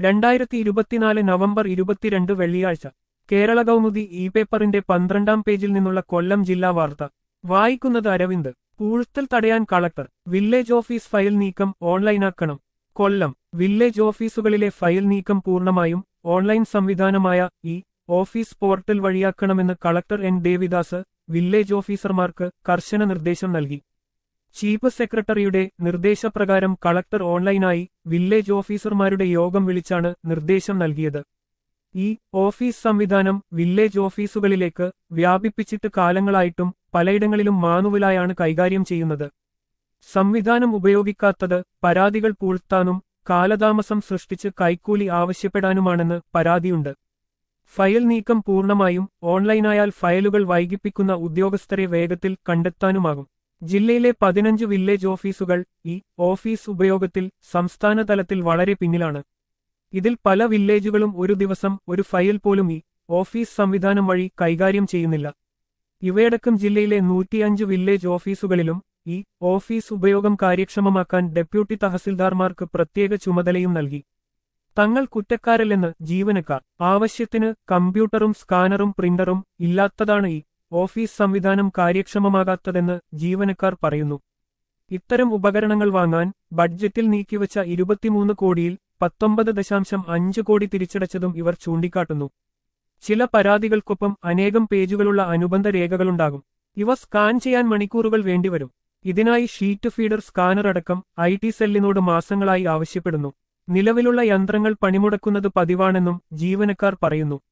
രണ്ടായിരത്തി ഇരുപത്തിനാല് നവംബർ ഇരുപത്തിരണ്ട് വെള്ളിയാഴ്ച കേരള കൗമുദി ഇ പേപ്പറിന്റെ പന്ത്രണ്ടാം പേജിൽ നിന്നുള്ള കൊല്ലം ജില്ലാ വാർത്ത വായിക്കുന്നത് അരവിന്ദ് പൂഴ്ത്തൽ തടയാൻ കളക്ടർ വില്ലേജ് ഓഫീസ് ഫയൽ നീക്കം ഓൺലൈനാക്കണം കൊല്ലം വില്ലേജ് ഓഫീസുകളിലെ ഫയൽ നീക്കം പൂർണ്ണമായും ഓൺലൈൻ സംവിധാനമായ ഈ ഓഫീസ് പോർട്ടൽ വഴിയാക്കണമെന്ന് കളക്ടർ എൻ ദേവിദാസ് വില്ലേജ് ഓഫീസർമാർക്ക് കർശന നിർദ്ദേശം നൽകി ചീഫ് സെക്രട്ടറിയുടെ നിർദ്ദേശപ്രകാരം കളക്ടർ ഓൺലൈനായി വില്ലേജ് ഓഫീസർമാരുടെ യോഗം വിളിച്ചാണ് നിർദ്ദേശം നൽകിയത് ഈ ഓഫീസ് സംവിധാനം വില്ലേജ് ഓഫീസുകളിലേക്ക് വ്യാപിപ്പിച്ചിട്ട് കാലങ്ങളായിട്ടും പലയിടങ്ങളിലും മാനുവലായാണ് കൈകാര്യം ചെയ്യുന്നത് സംവിധാനം ഉപയോഗിക്കാത്തത് പരാതികൾ പൂഴ്ത്താനും കാലതാമസം സൃഷ്ടിച്ച് കൈക്കൂലി ആവശ്യപ്പെടാനുമാണെന്ന് പരാതിയുണ്ട് ഫയൽ നീക്കം പൂർണ്ണമായും ഓൺലൈനായാൽ ഫയലുകൾ വൈകിപ്പിക്കുന്ന ഉദ്യോഗസ്ഥരെ വേഗത്തിൽ കണ്ടെത്താനുമാകും ജില്ലയിലെ പതിനഞ്ച് വില്ലേജ് ഓഫീസുകൾ ഈ ഓഫീസ് ഉപയോഗത്തിൽ സംസ്ഥാന തലത്തിൽ വളരെ പിന്നിലാണ് ഇതിൽ പല വില്ലേജുകളും ഒരു ദിവസം ഒരു ഫയൽ പോലും ഈ ഓഫീസ് സംവിധാനം വഴി കൈകാര്യം ചെയ്യുന്നില്ല ഇവയടക്കം ജില്ലയിലെ നൂറ്റിയഞ്ച് വില്ലേജ് ഓഫീസുകളിലും ഈ ഓഫീസ് ഉപയോഗം കാര്യക്ഷമമാക്കാൻ ഡെപ്യൂട്ടി തഹസിൽദാർമാർക്ക് പ്രത്യേക ചുമതലയും നൽകി തങ്ങൾ കുറ്റക്കാരല്ലെന്ന് ജീവനക്കാർ ആവശ്യത്തിന് കമ്പ്യൂട്ടറും സ്കാനറും പ്രിന്ററും ഇല്ലാത്തതാണ് ഈ ഓഫീസ് സംവിധാനം കാര്യക്ഷമമാകാത്തതെന്ന് ജീവനക്കാർ പറയുന്നു ഇത്തരം ഉപകരണങ്ങൾ വാങ്ങാൻ ബഡ്ജറ്റിൽ നീക്കിവച്ച ഇരുപത്തിമൂന്ന് കോടിയിൽ പത്തൊമ്പത് ദശാംശം അഞ്ച് കോടി തിരിച്ചടച്ചതും ഇവർ ചൂണ്ടിക്കാട്ടുന്നു ചില പരാതികൾക്കൊപ്പം അനേകം പേജുകളുള്ള അനുബന്ധ രേഖകളുണ്ടാകും ഇവ സ്കാൻ ചെയ്യാൻ മണിക്കൂറുകൾ വേണ്ടിവരും ഇതിനായി ഷീറ്റ് ഫീഡർ സ്കാനർ അടക്കം ഐ ടി സെല്ലിനോട് മാസങ്ങളായി ആവശ്യപ്പെടുന്നു നിലവിലുള്ള യന്ത്രങ്ങൾ പണിമുടക്കുന്നത് പതിവാണെന്നും ജീവനക്കാർ പറയുന്നു